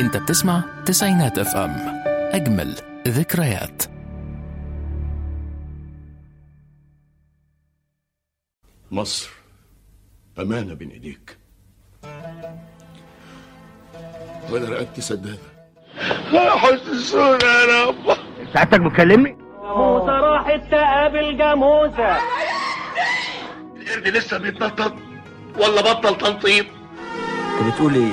انت بتسمع تسعينات اف ام اجمل ذكريات مصر أمانة بين إيديك وأنا رقبتي سدادة حسسونا يا رب سعادتك بتكلمني؟ موسى راحت تقابل جاموسة القرد لسه بيتنطط ولا بطل تنطيط انت بتقول ايه؟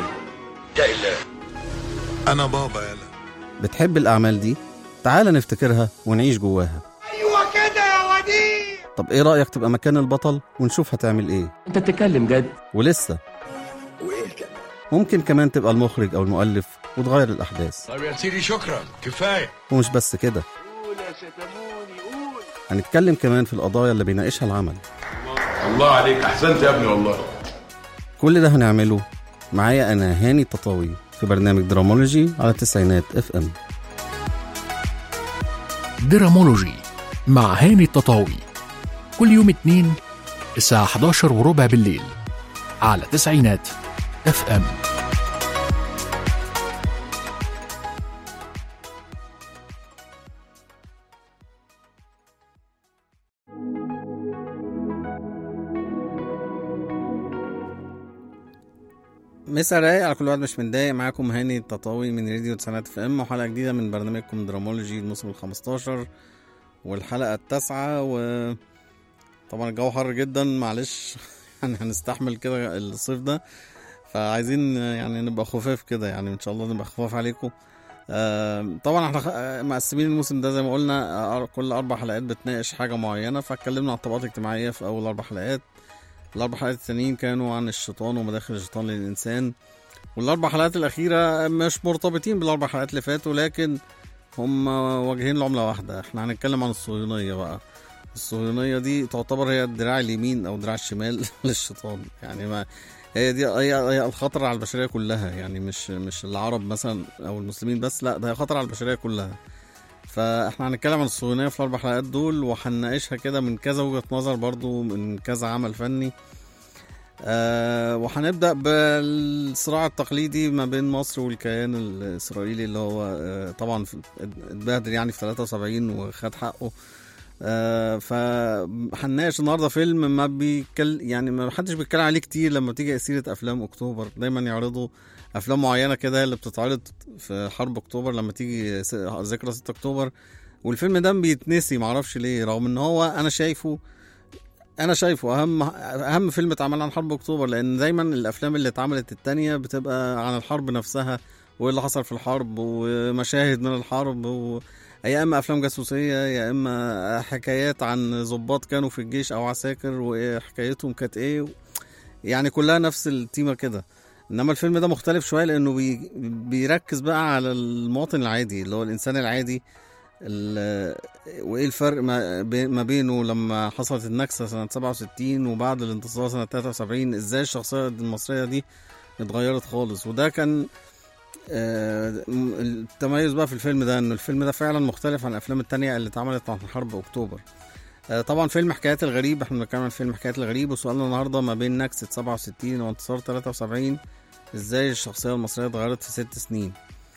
انا بابا يلا بتحب الأعمال دي؟ تعال نفتكرها ونعيش جواها ايوه كده يا وديع طب إيه رأيك تبقى مكان البطل ونشوف هتعمل إيه؟ انت بتتكلم جد ولسه وايه كده ممكن كمان تبقى المخرج أو المؤلف وتغير الأحداث طب يا سيدي شكرا كفايه ومش بس كده هنتكلم كمان في القضايا اللي بيناقشها العمل الله عليك أحسنت يا ابني والله كل ده هنعمله معايا أنا هاني التطاوي في برنامج درامولوجي على تسعينات اف ام درامولوجي مع هاني التطاوي كل يوم اتنين الساعة 11 وربع بالليل على تسعينات اف ام مسا رايق على كل واحد مش متضايق معاكم هاني التطاوي من راديو تسعينات اف ام وحلقة جديدة من برنامجكم درامولوجي الموسم الخمستاشر والحلقة التاسعة و طبعا الجو حر جدا معلش يعني هنستحمل كده الصيف ده فعايزين يعني نبقى خفاف كده يعني ان شاء الله نبقى خفاف عليكم آم، طبعا احنا خ- مقسمين الموسم ده زي ما قلنا آه، كل اربع حلقات بتناقش حاجه معينه فاتكلمنا عن الطبقات الاجتماعيه في اول اربع حلقات الاربع حلقات التانيين كانوا عن الشيطان ومداخل الشيطان للانسان والاربع حلقات الاخيره مش مرتبطين بالاربع حلقات اللي فاتوا لكن هم واجهين لعمله واحده احنا هنتكلم عن الصهيونيه بقى الصهيونيه دي تعتبر هي الدراع اليمين او الدراع الشمال للشيطان يعني ما هي دي هي, هي الخطر على البشريه كلها يعني مش مش العرب مثلا او المسلمين بس لا ده هي خطر على البشريه كلها فاحنا هنتكلم عن الصهيونيه في الاربع حلقات دول وهنناقشها كده من كذا وجهه نظر برضو من كذا عمل فني آه وهنبدا بالصراع التقليدي ما بين مصر والكيان الاسرائيلي اللي هو آه طبعا في- اتبهدل يعني في 73 وخد حقه آه فهنناقش النهارده فيلم ما بيتكل يعني ما حدش بيتكلم عليه كتير لما تيجي سيره افلام اكتوبر دايما يعرضوا افلام معينه كده اللي بتتعرض في حرب اكتوبر لما تيجي س- ذكرى 6 اكتوبر والفيلم ده بيتنسي معرفش ليه رغم ان هو انا شايفه انا شايفه اهم اهم فيلم اتعمل عن حرب اكتوبر لان دايما الافلام اللي اتعملت التانية بتبقى عن الحرب نفسها وايه اللي حصل في الحرب ومشاهد من الحرب و... يا اما افلام جاسوسيه يا اما حكايات عن ضباط كانوا في الجيش او عساكر وحكايتهم كانت ايه يعني كلها نفس التيمه كده انما الفيلم ده مختلف شويه لانه بي... بيركز بقى على المواطن العادي اللي هو الانسان العادي ال- وايه الفرق ما بي- ما بينه لما حصلت النكسه سنه 67 وبعد الانتصار سنه 73 ازاي الشخصيه المصريه دي اتغيرت خالص وده كان آه، م- التميز بقى في الفيلم ده ان الفيلم ده فعلا مختلف عن الافلام التانية اللي اتعملت عن حرب اكتوبر آه، طبعا فيلم حكايات الغريب احنا بنتكلم عن فيلم حكايات الغريب وسؤالنا النهارده ما بين نكسه 67 وانتصار 73 ازاي الشخصيه المصريه اتغيرت في ست سنين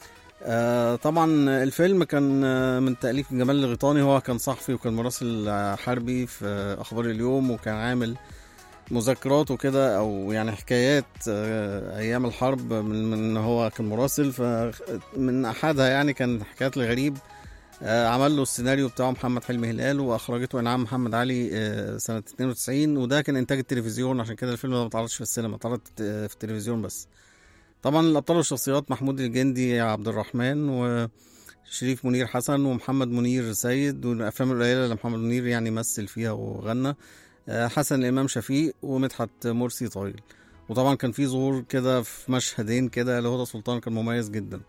آه طبعا الفيلم كان آه، من تأليف جمال الغيطاني هو كان صحفي وكان مراسل آه، حربي في آه، أخبار اليوم وكان عامل مذكرات وكده أو يعني حكايات آه، أيام الحرب من, من هو كان مراسل فمن أحدها يعني كان حكايات الغريب آه، عمل له السيناريو بتاعه محمد حلمي هلال واخرجته انعام محمد علي آه، سنه 92 وده كان انتاج التلفزيون عشان كده الفيلم ده ما اتعرضش في السينما اتعرض آه، في التلفزيون بس طبعا الابطال والشخصيات محمود الجندي عبد الرحمن وشريف منير حسن ومحمد منير سيد والافلام القليله اللي محمد منير يعني مثل فيها وغنى آه، حسن الامام شفيق ومدحت مرسي طويل وطبعا كان في ظهور كده في مشهدين كده لهدى سلطان كان مميز جدا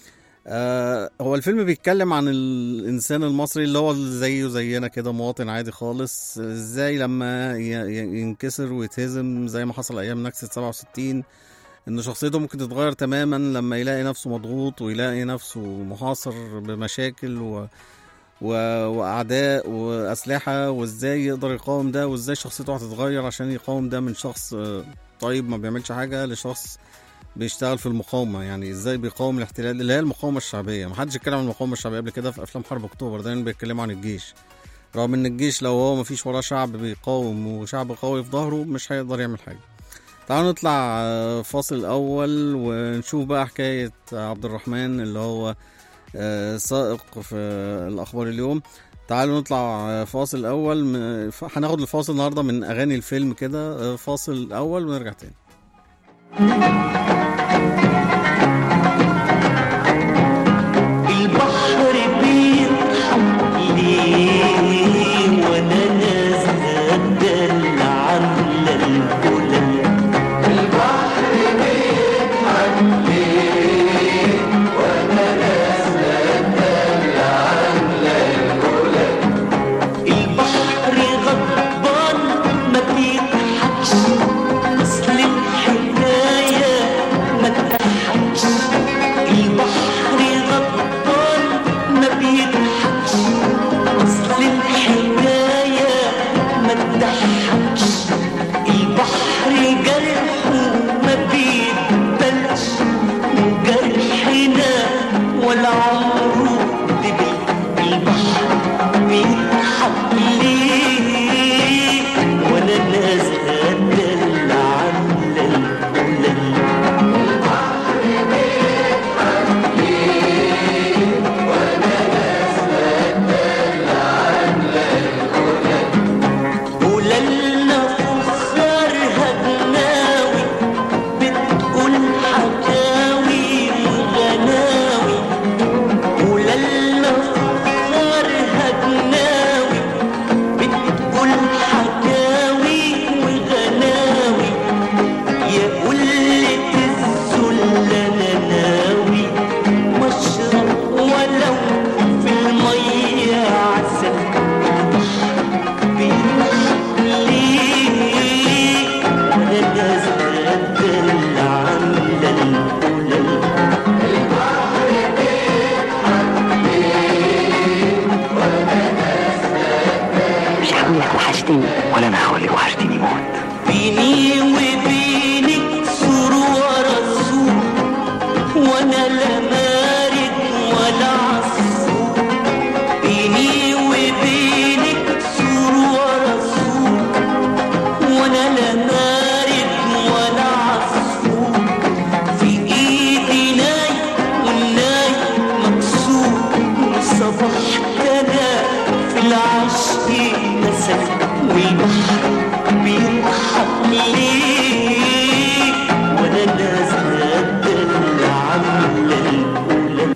آه هو الفيلم بيتكلم عن الانسان المصري اللي هو زيه زينا كده مواطن عادي خالص ازاي لما ي- ي- ينكسر ويتهزم زي ما حصل ايام نكسه 67 ان شخصيته ممكن تتغير تماما لما يلاقي نفسه مضغوط ويلاقي نفسه محاصر بمشاكل و... و... واعداء واسلحه وازاي يقدر يقاوم ده وازاي شخصيته هتتغير عشان يقاوم ده من شخص آه، طيب ما بيعملش حاجه لشخص بيشتغل في المقاومه يعني ازاي بيقاوم الاحتلال اللي هي المقاومه الشعبيه محدش اتكلم عن المقاومه الشعبيه قبل كده في افلام حرب اكتوبر دايما بيتكلموا عن الجيش رغم ان الجيش لو هو مفيش وراه شعب بيقاوم وشعب قوي في ظهره مش هيقدر يعمل حاجه تعالوا نطلع آه، فاصل اول ونشوف بقى حكايه عبد الرحمن اللي هو آه، سائق في الاخبار اليوم تعالوا نطلع آه، فاصل اول م- ف- هناخد الفاصل النهارده من اغاني الفيلم كده آه، فاصل اول ونرجع تاني البحر بيضحك ليه وانا نازله اتدلع عامله الكلى البحر غضبان ما بيضحكش اصل الحكايه ما تضحكش البحر غضبان ما بيضحكش اصل الحكايه ما تضحكش البحر جرحه ما بيتبلش وجرحنا ولا عمره دبل البحر بيضحك ليه وانا نازله اتدلع عامله القلل وللنا فخار هدناوي بتقول حكاوي وغناوي وللنا فخار هدناوي بتقول حكاوي وغناوي يا قلة الذل انا ناوي مشرب ولو في المية عسل بيضحك ليه وانا نازله اتدلع عامله القلل مش هقول لك وحشتني ولا انا هقول لك وحشتني موت بيني وبينك سور ورا سور وانا لا مارد ولا عصفور بيني وبينك سور ورا سور وانا لا مارد ولا عصفور في ايدي ناي والناي مكسور وصبحت انا في العشق مسك والبحر بيضحك ليه وانا نازله اتدلع عامله القلل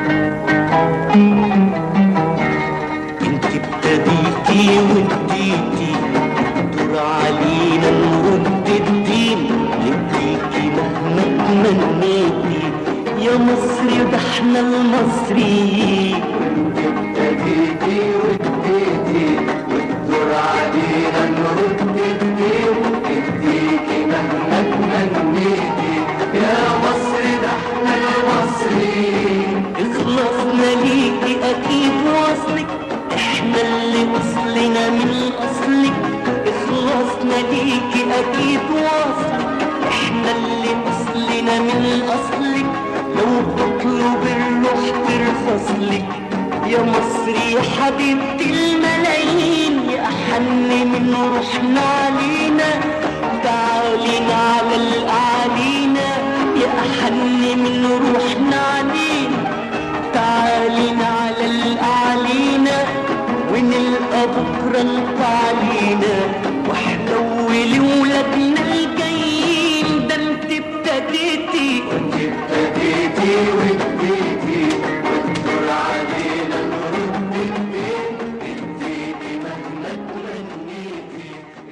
انت ابتديتي واديتي دور علينا نرد الدين نديكي مهما تمنيتي يا مصر ده احنا المصريين ابتديتي واديتي والدور علينا نرد الدين نديكي مهما تمنيتي يا مصر ده احنا المصريين اخلصنا ليكي اكيد وصلك احنا اللي اصلنا من اصلك اخلصنا ليكي اكيد وصلك احنا اللي اصلنا من اصلك لو تطلب الروح ترفصلك يا مصر يا حبيبتي الملايين يا احن من روحنا علينا تعالينا على الاعالينا يا احن من روحنا علينا تعالينا على الاعالينا ونلقى بكره القعلينا واحنا ولولادنا الجايين ده انت ابتديتي وانت ابتديتي واديتي والدور علينا نرد البيت اديتي مهما تمنيتي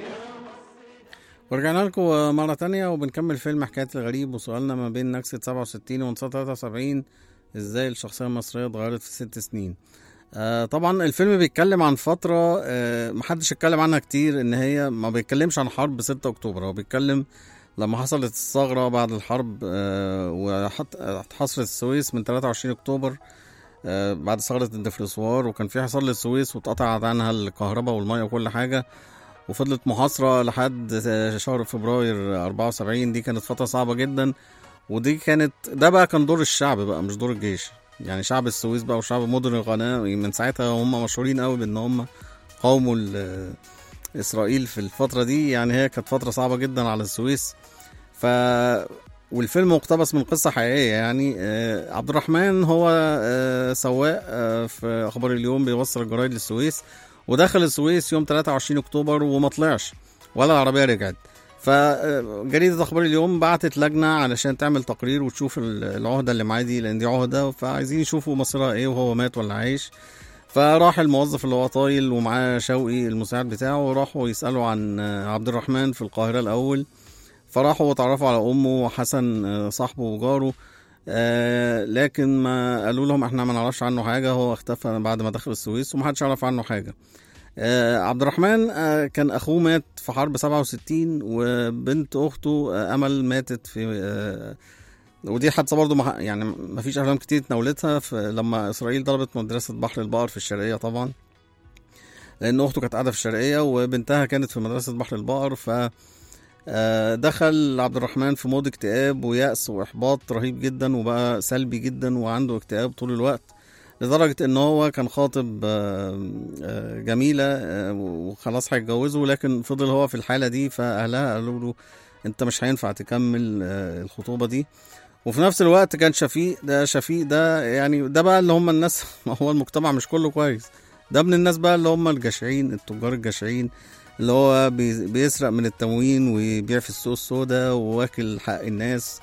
ورجعنا لكم مرة تانية وبنكمل فيلم حكاية الغريب وسؤالنا ما بين نكسة 67 ونص 73 ازاي الشخصية المصرية اتغيرت في ست سنين آه طبعا الفيلم بيتكلم عن فترة آه محدش اتكلم عنها كتير ان هي ما بيتكلمش عن حرب 6 اكتوبر هو بيتكلم لما حصلت الثغرة بعد الحرب آه وحصرت السويس من 23 اكتوبر آه بعد ثغرة الدفلسوار وكان في حصار للسويس واتقطعت عنها الكهرباء والمية وكل حاجة وفضلت محاصرة لحد شهر فبراير 74 دي كانت فترة صعبة جدا ودي كانت ده بقى كان دور الشعب بقى مش دور الجيش يعني شعب السويس بقى وشعب مدن القناه من ساعتها هم مشهورين قوي بان هم قاوموا ال- اسرائيل في الفتره دي يعني هي كانت فتره صعبه جدا على السويس ف والفيلم مقتبس من قصه حقيقيه يعني آه، عبد الرحمن هو آه، سواق آه، في اخبار اليوم بيوصل الجرايد للسويس ودخل السويس يوم 23 اكتوبر وما طلعش ولا العربيه رجعت فجريدة أخبار اليوم بعتت لجنة علشان تعمل تقرير وتشوف ال- العهدة اللي معاه دي لأن دي عهدة فعايزين يشوفوا مصيرها إيه وهو مات ولا عايش فراح الموظف اللي هو طايل ومعاه شوقي المساعد بتاعه وراحوا يسألوا عن آه، عبد الرحمن في القاهرة الأول فراحوا وتعرفوا على أمه وحسن آه، صاحبه وجاره آه لكن ما قالوا لهم احنا ما نعرفش عنه حاجة هو اختفى بعد ما دخل السويس ومحدش يعرف عنه حاجة آه عبد الرحمن آه كان اخوه مات في حرب 67 وبنت اخته آه امل ماتت في آه ودي حادثه برضو مح... يعني ما فيش افلام كتير تناولتها في لما اسرائيل ضربت مدرسه بحر البقر في الشرقيه طبعا لان اخته كانت قاعده في الشرقيه وبنتها كانت في مدرسه بحر البقر ف آه، دخل عبد الرحمن في مود اكتئاب ويأس وإحباط رهيب جدا وبقى سلبي جدا وعنده اكتئاب طول الوقت لدرجة إن هو كان خاطب آه، آه، جميلة آه، وخلاص هيتجوزوا لكن فضل هو في الحالة دي فأهلها قالوا له أنت مش هينفع تكمل آه، الخطوبة دي وفي نفس الوقت كان شفيق ده شفيق ده يعني ده بقى اللي هم الناس ما هو المجتمع مش كله كويس ده من الناس بقى اللي هم الجشعين التجار الجشعين اللي هو بي- بيسرق من التموين ويبيع في السوق السوداء وواكل حق الناس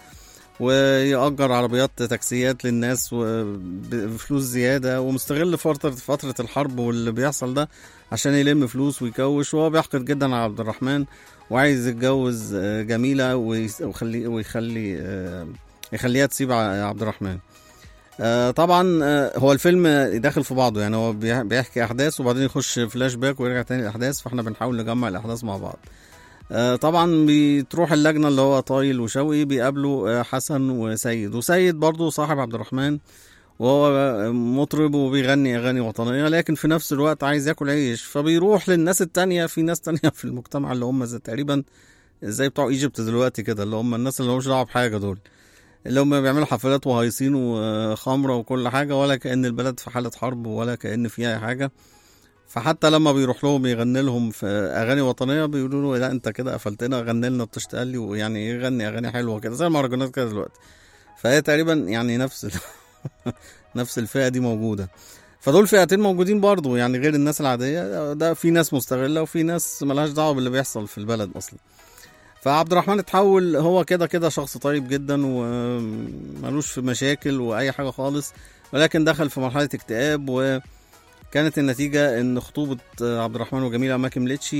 ويأجر عربيات تاكسيات للناس وبفلوس زيادة ومستغل فترة فترة الحرب واللي بيحصل ده عشان يلم فلوس ويكوش وهو بيحقد جدا على عبد الرحمن وعايز يتجوز آه، جميلة ويس- ويخلي ويخلي آه، يخليها تسيب ع- عبد الرحمن آه، طبعا آه، هو الفيلم داخل في بعضه يعني هو بيح- بيحكي احداث وبعدين يخش فلاش باك ويرجع تاني الاحداث فاحنا بنحاول نجمع الاحداث مع بعض آه، طبعا بتروح اللجنه اللي هو طايل وشوقي بيقابلوا آه، حسن وسيد وسيد برضه صاحب عبد الرحمن وهو آه، مطرب وبيغني اغاني وطنيه لكن في نفس الوقت عايز ياكل عيش فبيروح للناس التانية في ناس تانية في المجتمع اللي هم زي تقريبا زي بتوع ايجيبت دلوقتي كده اللي هم الناس اللي مش دعوه بحاجه دول اللي هم بيعملوا حفلات وهيصين وخمره وكل حاجه ولا كأن البلد في حاله حرب ولا كأن فيها حاجه فحتى لما بيروح لهم يغني لهم في اغاني وطنيه بيقولوا له لا انت كده قفلتنا غني لنا بتشتغل لي ويعني ايه غني اغاني حلوه كده زي المهرجانات كده دلوقتي فهي تقريبا يعني نفس ال... نفس الفئه دي موجوده فدول فئتين موجودين برضو يعني غير الناس العاديه ده في ناس مستغله وفي ناس ملهاش دعوه باللي بيحصل في البلد اصلا فعبد الرحمن اتحول هو كده كده شخص طيب جدا ومالوش في مشاكل واي حاجه خالص ولكن دخل في مرحله اكتئاب وكانت النتيجه ان خطوبه عبد الرحمن وجميله ما كملتش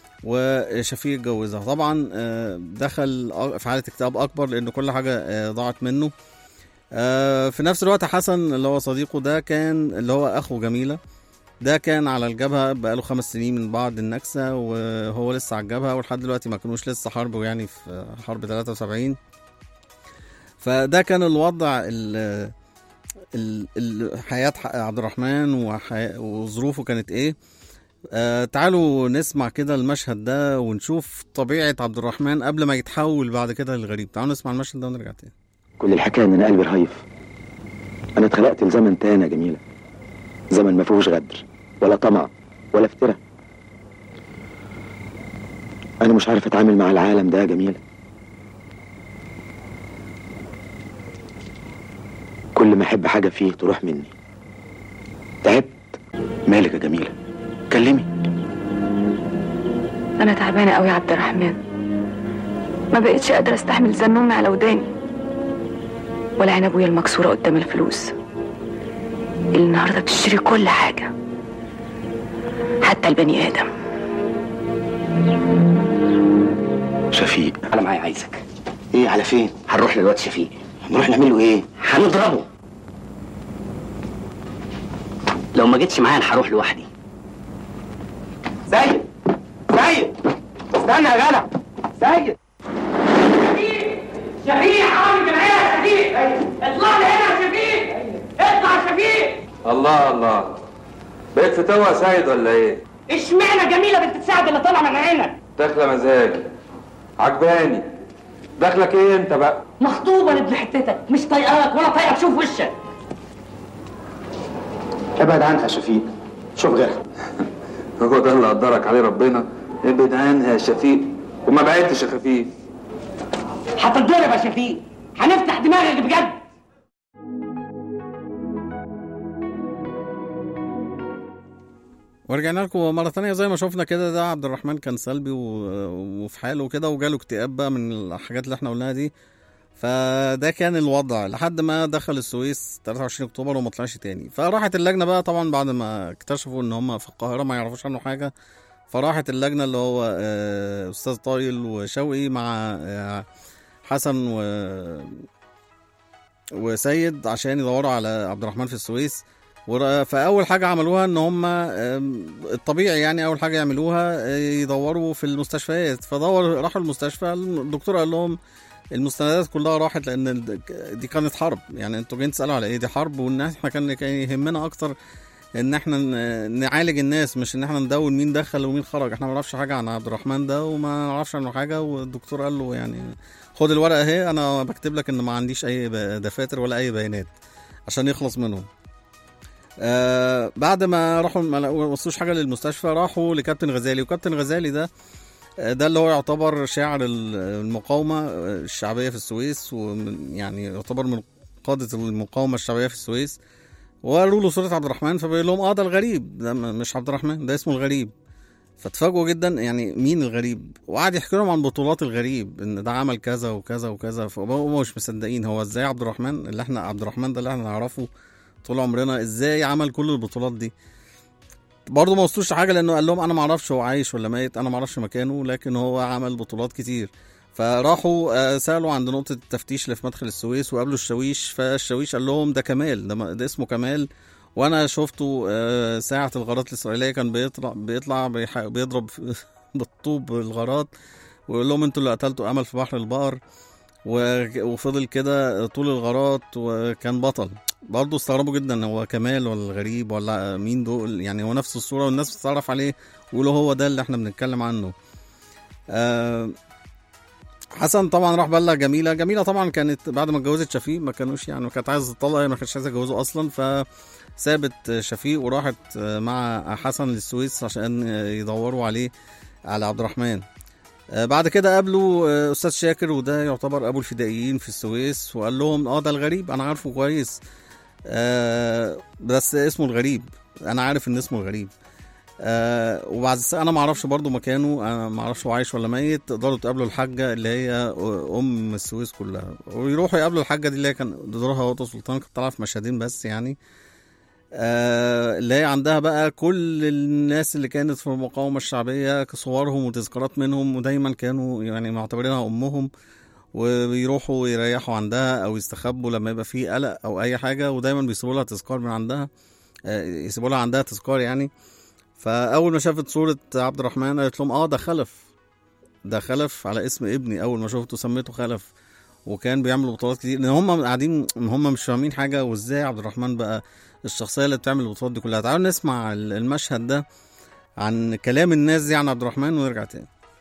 وشفيق اتجوزها طبعا آه، دخل في حاله اكتئاب اكبر لان كل حاجه آه، ضاعت منه آه، في نفس الوقت حسن اللي هو صديقه ده كان اللي هو اخو جميله ده كان على الجبهه بقاله خمس سنين من بعد النكسه وهو لسه على الجبهه ولحد دلوقتي ما كانوش لسه حرب يعني في حرب 73 فده كان الوضع ال ال- ال- حياة عبد الرحمن وحي- وظروفه كانت ايه آه تعالوا نسمع كده المشهد ده ونشوف طبيعة عبد الرحمن قبل ما يتحول بعد كده للغريب تعالوا نسمع المشهد ده ونرجع تاني كل الحكايه ان انا قلبي رهيف انا اتخلقت لزمن تاني يا جميله زمن ما فيهوش غدر ولا طمع ولا افتراء انا مش عارف اتعامل مع العالم ده يا جميله كل ما احب حاجه فيه تروح مني تعبت مالك يا جميله كلمي أنا تعبانة أوي يا عبد الرحمن ما بقتش قادرة أستحمل زن أمي على وداني ولا عين أبويا المكسورة قدام الفلوس اللي النهاردة بتشتري كل حاجة حتى البني آدم شفيق انا معايا عايزك ايه على فين هنروح للواد شفيق نروح نعمل له ايه هنضربه لو ما جيتش معايا انا هروح لوحدي سيد سيد استنى يا جدع سيد شفيق شفيق حرام الجمعيه يا شفيق اطلع لي هنا يا شفيق اطلع يا شفيق الله الله بقيت في توا سيد ولا ايه؟ اشمعنى جميله بنت سعد اللي طالعه من عينك داخله مزاجي عجباني دخلك ايه انت بقى مخطوبه لابن حتتك مش طايقاك ولا طايقه تشوف وشك ابعد عنها يا شفيق شوف غيرها هو ده اللي قدرك عليه ربنا ابعد عنها يا شفيق وما بعدتش يا خفيف هتتضرب يا شفيق هنفتح دماغك بجد ورجعنا لكم مرة تانية زي ما شفنا كده ده عبد الرحمن كان سلبي و- وفي حاله كده وجاله اكتئاب بقى من الحاجات اللي احنا قلناها دي فده كان الوضع لحد ما دخل السويس 23 اكتوبر وما طلعش تاني فراحت اللجنة بقى طبعا بعد ما اكتشفوا ان هم في القاهرة ما يعرفوش عنه حاجة فراحت اللجنة اللي هو آه، استاذ طايل وشوقي مع آه، حسن و وسيد عشان يدوروا على عبد الرحمن في السويس ور- فاول حاجه عملوها ان هم آم، الطبيعي يعني اول حاجه يعملوها آه، يدوروا في المستشفيات فدور راحوا المستشفى الدكتور قال لهم المستندات كلها راحت لان ال- دي كانت حرب يعني انتوا جايين تسالوا على ايه دي حرب وان احنا كان كان يهمنا اكتر ان احنا ن- نعالج الناس مش ان احنا ندون مين دخل ومين خرج احنا ما نعرفش حاجه عن عبد الرحمن ده وما نعرفش عنه حاجه والدكتور قال له يعني خد الورقه اهي انا بكتب لك ان ما عنديش اي ب- دفاتر ولا اي بيانات عشان يخلص منهم آه بعد ما راحوا ما لقوا- ما وصلوش حاجه للمستشفى راحوا لكابتن غزالي وكابتن غزالي ده آه، ده اللي هو يعتبر شاعر ال- المقاومه آه، الشعبيه في السويس ومن يعني يعتبر من قاده المقاومه الشعبيه في السويس وقالوا له صوره عبد الرحمن فبيقول لهم اه ده الغريب ده م- مش عبد الرحمن ده اسمه الغريب فاتفاجئوا جدا يعني مين الغريب وقعد يحكي لهم عن بطولات الغريب ان ده عمل كذا وكذا وكذا فهم مش مصدقين هو ازاي عبد الرحمن اللي احنا عبد الرحمن ده اللي احنا نعرفه طول عمرنا ازاي عمل كل البطولات دي برضه ما وصلوش حاجه لانه قال لهم انا ما اعرفش هو عايش ولا ميت انا ما اعرفش مكانه لكن هو عمل بطولات كتير فراحوا آه، سالوا عند نقطه التفتيش اللي في مدخل السويس وقابلوا الشاويش فالشاويش قال لهم ده كمال ده, ما- ده اسمه كمال وانا شفته آه، ساعه الغارات الاسرائيليه كان بيطلع بيطلع بيح- بيضرب بالطوب الغارات ويقول لهم انتوا اللي قتلتوا امل في بحر البقر و- وفضل كده طول الغارات وكان بطل برضه استغربوا جدا هو كمال ولا الغريب ولا مين دول يعني هو نفس الصورة والناس بتتعرف عليه ويقولوا هو ده اللي احنا بنتكلم عنه آه حسن طبعا راح بلغ جميلة جميلة طبعا كانت بعد ما اتجوزت شفيق ما كانوش يعني كانت عايزة تطلق هي ما كانتش عايزة تتجوزه أصلا فسابت شفيق وراحت مع حسن للسويس عشان يدوروا عليه على عبد الرحمن آه، بعد كده قابلوا آه، استاذ شاكر وده يعتبر ابو الفدائيين في السويس وقال لهم اه ده الغريب انا عارفه كويس آه بس اسمه الغريب انا عارف ان اسمه الغريب آه وبعد الس- انا ما اعرفش برضو مكانه انا ما اعرفش هو عايش ولا ميت تقدروا تقابلوا الحاجه اللي هي ام السويس كلها ويروحوا يقابلوا الحاجه دي اللي هي كان دورها وطن سلطان كانت طالعه في مشهدين بس يعني آه، اللي هي عندها بقى كل الناس اللي كانت في المقاومة الشعبية صورهم وتذكارات منهم ودايما كانوا يعني معتبرينها أمهم وبيروحوا يريحوا عندها أو يستخبوا لما يبقى في قلق أو أي حاجة ودايما بيسيبوا لها تذكار من عندها آه، يسيبوا لها عندها تذكار يعني فأول ما شافت صورة عبد الرحمن قالت لهم اه ده خلف ده خلف على اسم ابني أول ما شفته سميته خلف وكان بيعمل بطولات كتير لان هم قاعدين هم مش فاهمين حاجه وازاي عبد الرحمن بقى الشخصيه اللي بتعمل البطولات دي كلها تعالوا نسمع ال- المشهد ده عن كلام الناس دي عن عبد الرحمن ونرجع تاني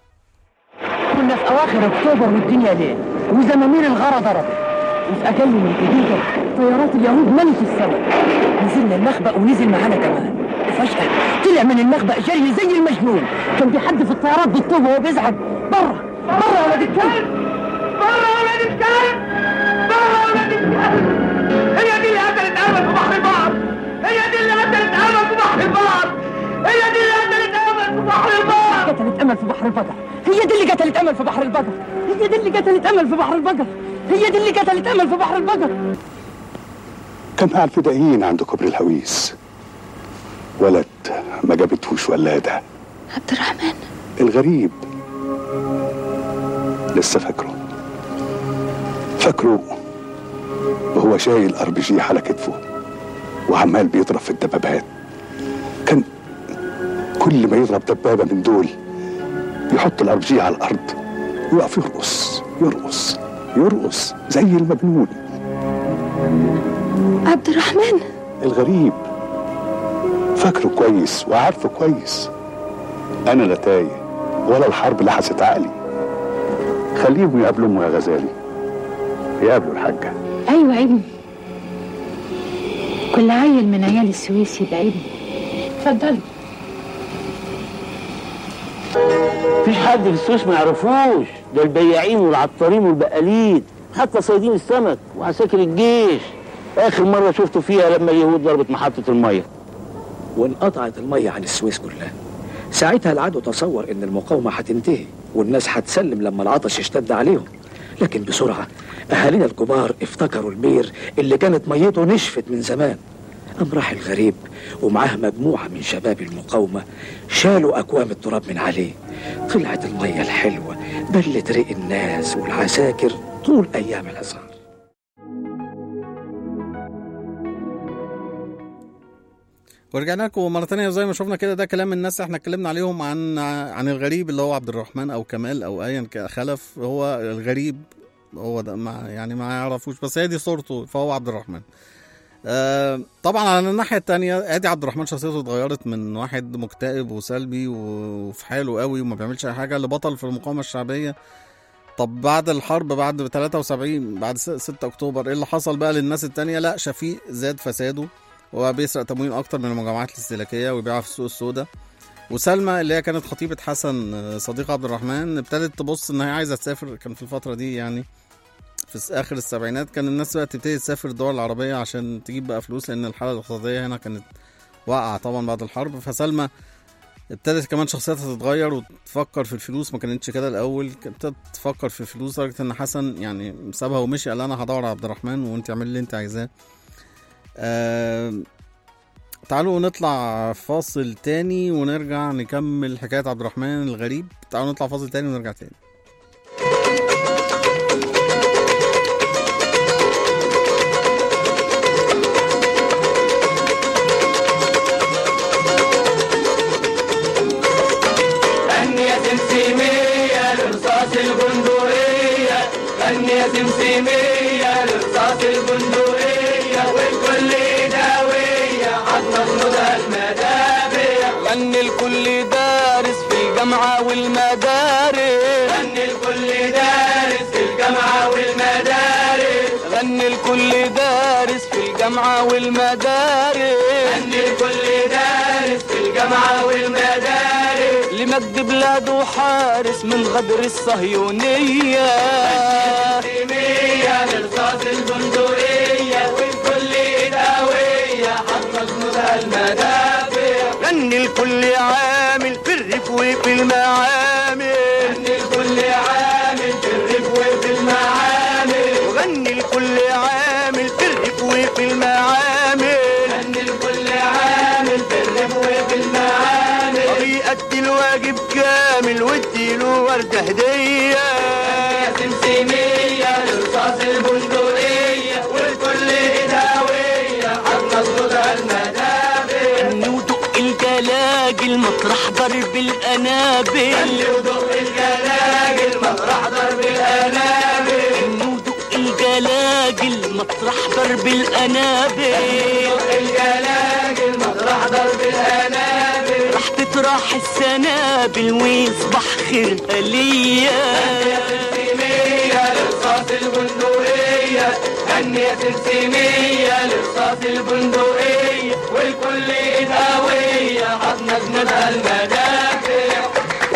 كنا في اواخر اكتوبر والدنيا ليل وزمامير الغارة ضربت وفي اقل من دقيقة طيارات اليهود ملت السماء نزلنا المخبأ ونزل معانا كمان وفجأة طلع من المخبأ جري زي المجنون كان في حد في الطيارات بالطوب وهو بيزعق برا برا يا ولاد الكلب برا يا ولاد الكلب برا يا ولاد الكلب هي دي اللي قتلت امل في بحر البحر هي دي اللي قتلت امل في بحر البحر هي دي اللي قتلت امل في بحر البحر قتلت امل في بحر البقر هي دي اللي قتلت امل في بحر البقر هي دي اللي قتلت امل في بحر البقر هي دي اللي قتلت امل في بحر البقر كان مع الفدائيين عند كوبري الهويس ولد ما جابتهوش ولادة عبد الرحمن الغريب لسه فاكره فاكره وهو شايل ار بي جي على كتفه وعمال بيضرب في الدبابات كان كل ما يضرب دبابه من دول يحط الار بي جي على الارض ويقف يرقص يرقص يرقص زي المجنون عبد الرحمن الغريب فاكره كويس وعارفه كويس انا لا تايه ولا الحرب لحست عقلي خليهم يقابلوا امه يا غزالي يقابلوا الحاجه ايوه ابني كل عيل من عيال السويس يبقى ابني اتفضلوا مفيش حد في السويس ما يعرفوش ده البياعين والعطارين والبقالين حتى صيادين السمك وعساكر الجيش اخر مره شفته فيها لما اليهود ضربت محطه الميه وانقطعت المية عن السويس كلها ساعتها العدو تصور ان المقاومة هتنتهي والناس هتسلم لما العطش يشتد عليهم لكن بسرعة اهالينا الكبار افتكروا البير اللي كانت ميته نشفت من زمان قام راح الغريب ومعاه مجموعة من شباب المقاومة شالوا أكوام التراب من عليه طلعت المية الحلوة بلت ريق الناس والعساكر طول أيام الحصار ورجعنا لكم مرة تانية زي ما شفنا كده ده كلام الناس احنا اتكلمنا عليهم عن عن الغريب اللي هو عبد الرحمن او كمال او ايا كان خلف هو الغريب هو ده ما يعني ما يعرفوش بس هي دي صورته فهو عبد الرحمن آه طبعا على الناحية التانية ادي عبد الرحمن شخصيته اتغيرت من واحد مكتئب وسلبي وفي حاله قوي وما بيعملش اي حاجة لبطل في المقاومة الشعبية طب بعد الحرب بعد 73 بعد 6 اكتوبر ايه اللي حصل بقى للناس التانية لا شفيق زاد فساده وبيسرق تموين اكتر من المجموعات الاستهلاكيه ويبيعها في السوق السوداء وسلمى اللي هي كانت خطيبة حسن صديق عبد الرحمن ابتدت تبص ان هي عايزة تسافر كان في الفترة دي يعني في اخر السبعينات كان الناس بقى تبتدي تسافر الدول العربية عشان تجيب بقى فلوس لان الحالة الاقتصادية هنا كانت واقعة طبعا بعد الحرب فسلمى ابتدت كمان شخصيتها تتغير وتفكر في الفلوس ما كانتش كده الاول كانت ابتدت تفكر في الفلوس لدرجه ان حسن يعني سابها ومشي قال انا هدور على عبد الرحمن وانت اعملي اللي انت عايزاه آه تعالوا نطلع فاصل تاني ونرجع نكمل حكاية عبد الرحمن الغريب تعالوا نطلع فاصل تاني ونرجع تاني غني يا سمسمية لرصاص البندقية غني يا سمسمية لرصاص البندقية والكل داوية هتنضدها المدافع غني الكل دارس في الجامعة والمدارس غني الكل دارس في الجامعة والمدارس غني الكل دارس في الجامعة والمدارس غني الكل دارس في الجامعة والمدارس لمجد بلاده حارس من غدر الصهيونية سمية لرصاص البندقية والكل داوية حط جنودها المدافع غني الكل عامل في الريف وفي المعامل غني الكل عامل في الريف وفي المعامل وغني الكل عامل في الريف وفي المعامل غني الكل عامل في الريف وفي المعامل وبيأدي الواجب كامل واديله وردة هدية يا سمسمية لرصاص البندقية والكل هداوية هتنضدها المدافع غني ودق الجلاجل مطرح ضرب الأنابل غني ودق الجلاجل مطرح ضرب الأنابل غني ودق الجلاجل مطرح ضرب الأنابل غني ودق الجلاجل مطرح ضرب الأنابل راح تطرح السنابل ويصبح خيرها ليا سمسمية لرصاص البندقية غني يا سمسمية لرصاص البندقية والكل هداوية حضنا جنودها المدافع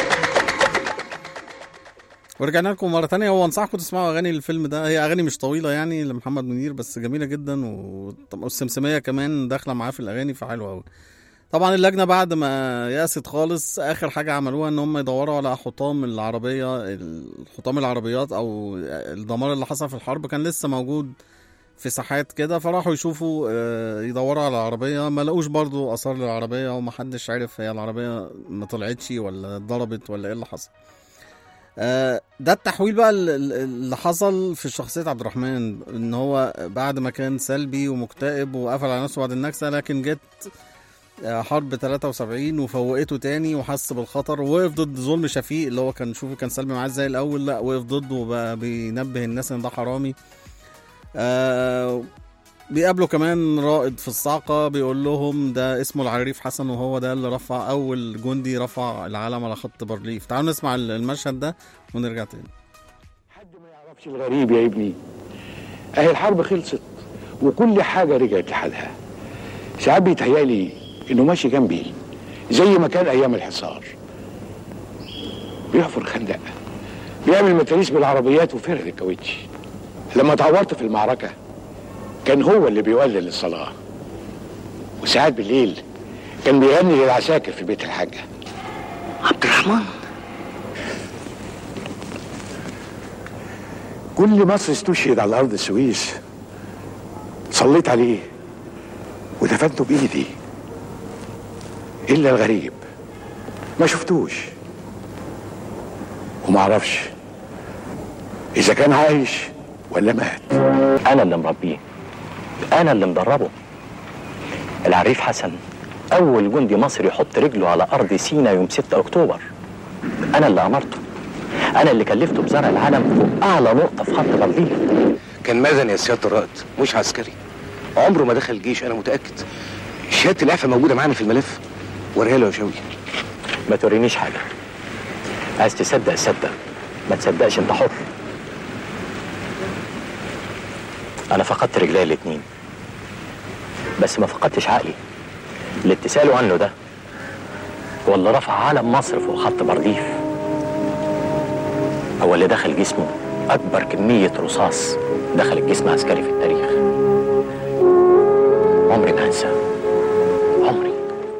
ورجعنا لكم مرة تانية هو انصحكم تسمعوا اغاني الفيلم ده هي اغاني مش طويلة يعني لمحمد منير بس جميلة جدا و- طب- والسمسمية كمان داخلة معاه في الاغاني فحلوة قوي طبعا اللجنة بعد ما يأست خالص اخر حاجة عملوها ان هم يدوروا على حطام العربية ال- حطام العربيات او الدمار اللي حصل في الحرب كان لسه موجود في ساحات كده فراحوا يشوفوا آه، يدوروا على العربية ما لقوش برضو اثار للعربية ومحدش عرف هي العربية ما طلعتش ولا اتضربت ولا ايه اللي حصل آه، ده التحويل بقى ال- ال- اللي حصل في شخصية عبد الرحمن ان هو بعد ما كان سلبي ومكتئب وقفل على نفسه بعد النكسة لكن جت آه، حرب 73 وفوقته تاني وحس بالخطر ووقف ضد ظلم شفيق اللي هو كان شوفوا كان سلبي معاه ازاي الاول لا وقف ضده وبقى بينبه الناس ان ده حرامي آه بيقابلوا كمان رائد في الصاعقة بيقول لهم ده اسمه العريف حسن وهو ده اللي رفع أول جندي رفع العلم على خط بارليف تعالوا نسمع المشهد ده ونرجع تاني تخافش الغريب يا ابني اهي الحرب خلصت وكل حاجه رجعت لحالها ساعات بيتهيألي انه ماشي جنبي زي ما كان ايام الحصار بيحفر خندق بيعمل متاريس بالعربيات وفرد الكاوتش لما اتعورت في المعركه كان هو اللي بيولي للصلاه وساعات بالليل كان بيغني للعساكر في بيت الحاجه عبد الرحمن كل مصر استشهد على ارض السويس صليت عليه ودفنته بايدي الا الغريب ما شفتوش وما اعرفش اذا كان عايش ولا مات انا اللي مربيه انا اللي مدربه العريف حسن اول جندي مصري يحط رجله على ارض سينا يوم 6 اكتوبر انا اللي امرته انا اللي كلفته بزرع العلم فوق اعلى نقطه في خط بلديه كان مدني يا سياده الرائد مش عسكري عمره ما دخل الجيش انا متاكد شهاده الاعفاء موجوده معانا في الملف وريها له يا شوقي ما تورينيش حاجه عايز تصدق صدق ما تصدقش انت حر انا فقدت رجلي الاتنين بس ما فقدتش عقلي اللي اتسالوا عنه ده هو اللي رفع علم مصر فوق خط برديف هو اللي دخل جسمه اكبر كميه رصاص دخل الجسم عسكري في التاريخ عمري ما هنساه عمري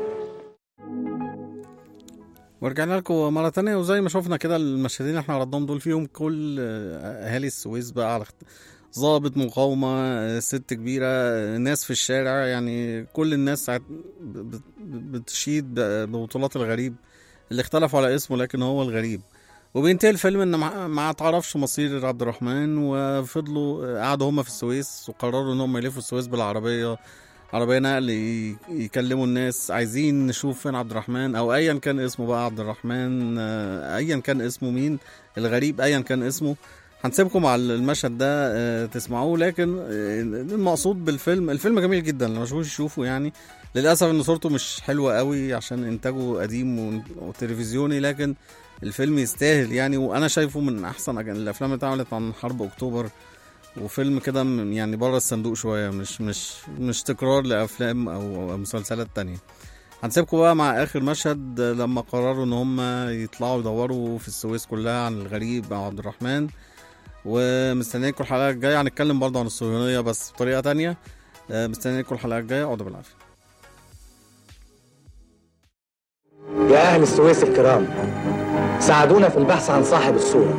ورجعنا لكم مرة تانية وزي ما شفنا كده المشهدين اللي احنا عرضناهم دول فيهم كل آه، أهالي السويس بقى على اخت- ضابط مقاومة آه، ست كبيرة آه، ناس في الشارع يعني كل الناس ساعت ب- ب- بتشيد ب- ببطولات الغريب اللي اختلفوا على اسمه لكن هو الغريب وبينتهي الفيلم ان ما ما تعرفش مصير عبد الرحمن وفضلوا آه، قعدوا هما في السويس وقرروا ان هم يلفوا السويس بالعربية عربية نقل ي- يكلموا الناس عايزين نشوف فين عبد الرحمن او ايا كان اسمه بقى عبد الرحمن آه، ايا كان اسمه مين الغريب ايا كان اسمه هنسيبكم على المشهد ده آه، تسمعوه لكن آه، المقصود بالفيلم الفيلم جميل جدا لما تشوفوش تشوفوا يعني للاسف ان صورته مش حلوه قوي عشان انتاجه قديم و- وتلفزيوني لكن الفيلم يستاهل يعني وانا شايفه من احسن أج- الافلام اللي اتعملت عن حرب اكتوبر وفيلم كده م- يعني بره الصندوق شويه مش مش مش تكرار لافلام او أو مسلسلات تانية هنسيبكم بقى مع اخر مشهد لما قرروا ان هم يطلعوا يدوروا في السويس كلها عن الغريب او عبد الرحمن ومستنيينكم الحلقه الجايه هنتكلم برضه عن الصهيونيه بس بطريقه تانية آه، مستنيينكم الحلقه الجايه اقعدوا بالعافيه يا أهل السويس الكرام ساعدونا في البحث عن صاحب الصورة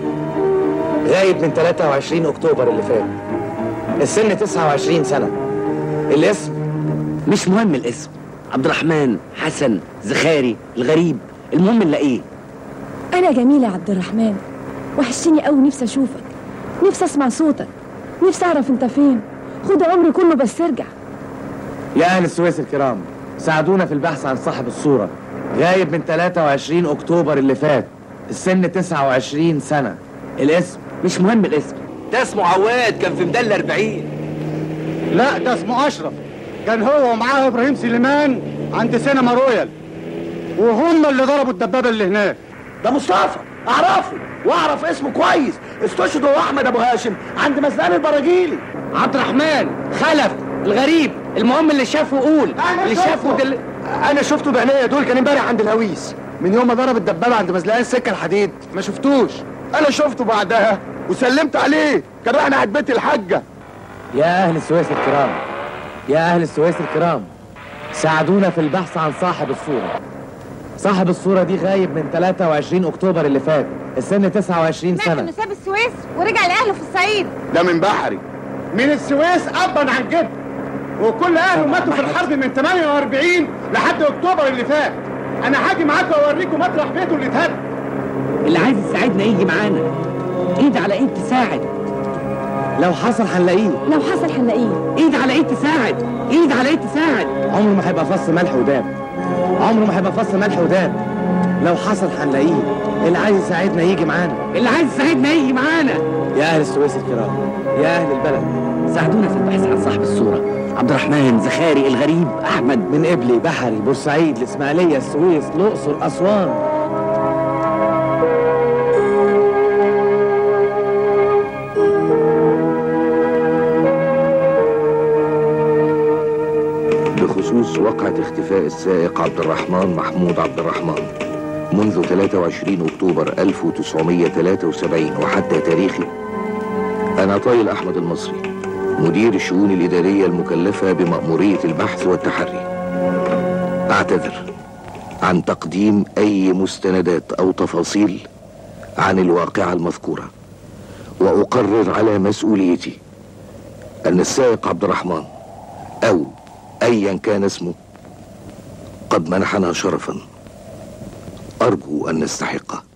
غايب من 23 أكتوبر اللي فات السن 29 سنة الاسم مش مهم الاسم عبد الرحمن حسن زخاري الغريب المهم نلاقيه أنا جميلة يا عبد الرحمن وحشتني قوي نفسي أشوفك نفسي أسمع صوتك نفسي أعرف أنت فين خد عمري كله بس ارجع يا أهل السويس الكرام ساعدونا في البحث عن صاحب الصورة غايب من 23 أكتوبر اللي فات السن 29 سنة الاسم مش مهم الاسم ده اسمه عواد كان في مدلة 40 لا ده اسمه اشرف كان هو ومعاه ابراهيم سليمان عند سينما رويال وهم اللي ضربوا الدبابه اللي هناك ده مصطفى اعرفه واعرف اسمه كويس استشهد هو احمد ابو هاشم عند مسلان البراجيلي عبد الرحمن خلف الغريب المهم اللي شافه قول اللي شافه دل... انا شفته بعينيا دول كان امبارح عند الهويس من يوم ما ضرب الدبابه عند مزلقان السكه الحديد ما شفتوش انا شفته بعدها وسلمت عليه كان رايح ناحيه بيت الحاجه يا أهل السويس الكرام يا أهل السويس الكرام ساعدونا في البحث عن صاحب الصورة صاحب الصورة دي غايب من 23 أكتوبر اللي فات السن 29 سمعت سنة انه ساب السويس ورجع لاهله في الصعيد ده من بحري من السويس ابا عن جد وكل اهله ماتوا في الحرب من 48 لحد اكتوبر اللي فات انا هاجي معاكم واوريكم مطرح بيته اللي اتهد اللي عايز يساعدنا يجي معانا ايد على ايد تساعد لو حصل هنلاقيه لو حصل هنلاقيه ايد على ايد تساعد ايد على ايد تساعد عمره ما هيبقى فص ملح وداب عمره ما هيبقى فص ملح وداب لو حصل هنلاقيه اللي عايز يساعدنا يجي معانا اللي عايز يساعدنا يجي معانا يا أهل السويس الكرام يا أهل البلد ساعدونا في البحث عن صاحب الصورة عبد الرحمن زخاري الغريب أحمد من قبلي بحري بورسعيد الإسماعيلية السويس الأقصر أسوان بخصوص وقعة اختفاء السائق عبد الرحمن محمود عبد الرحمن منذ 23 أكتوبر 1973 وحتى تاريخه أنا طايل أحمد المصري مدير الشؤون الإدارية المكلفة بمأمورية البحث والتحري أعتذر عن تقديم أي مستندات أو تفاصيل عن الواقعة المذكورة وأقرر على مسؤوليتي أن السائق عبد الرحمن أو أيا كان اسمه قد منحنا شرفا أرجو أن نستحقه